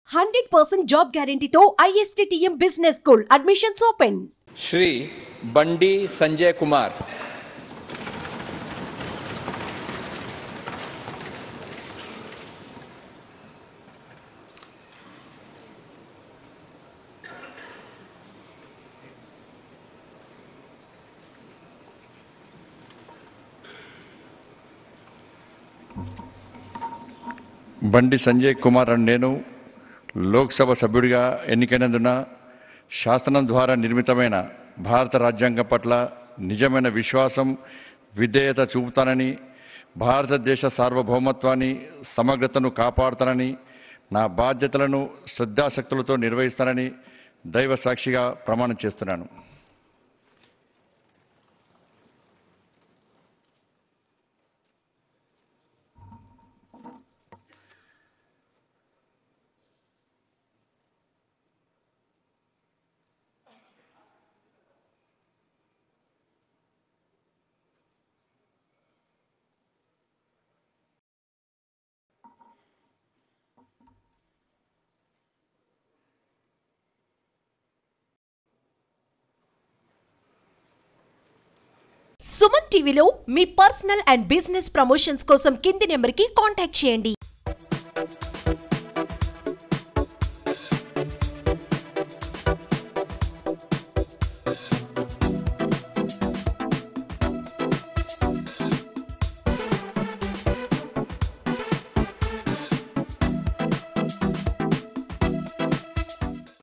hundred percent job గ్యారంటీతో ISTTM business school admissions open Shri Bandi Sanjay Kumar Bandi Sanjay Kumar అని నేను లోక్సభ సభ్యుడిగా ఎన్నికైనందున శాసనం ద్వారా నిర్మితమైన భారత రాజ్యాంగం పట్ల నిజమైన విశ్వాసం విధేయత చూపుతానని భారతదేశ సార్వభౌమత్వాన్ని సమగ్రతను కాపాడుతానని నా బాధ్యతలను శ్రద్ధాశక్తులతో నిర్వహిస్తానని దైవ సాక్షిగా ప్రమాణం చేస్తున్నాను సుమన్ టీవీలో మీ పర్సనల్ అండ్ బిజినెస్ ప్రమోషన్స్ కోసం కింది నెంబర్కి కాంటాక్ట్ చేయండి